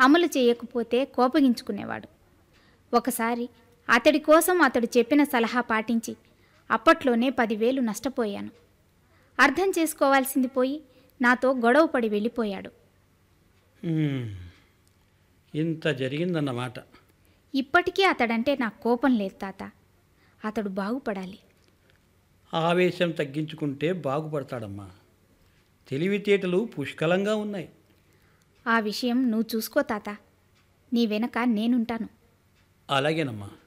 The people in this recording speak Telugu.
అమలు చేయకపోతే కోపగించుకునేవాడు ఒకసారి అతడి కోసం అతడు చెప్పిన సలహా పాటించి అప్పట్లోనే పదివేలు నష్టపోయాను అర్థం చేసుకోవాల్సింది పోయి నాతో గొడవపడి వెళ్ళిపోయాడు హ్మ్. ఇంత జరిగిందన్నమాట ఇప్పటికీ అతడంటే నాకు కోపం లేదు తాత అతడు బాగుపడాలి ఆవేశం తగ్గించుకుంటే బాగుపడతాడమ్మా తెలివితేటలు పుష్కలంగా ఉన్నాయి ఆ విషయం నువ్వు చూసుకో తాత నీ వెనక నేనుంటాను అలాగేనమ్మా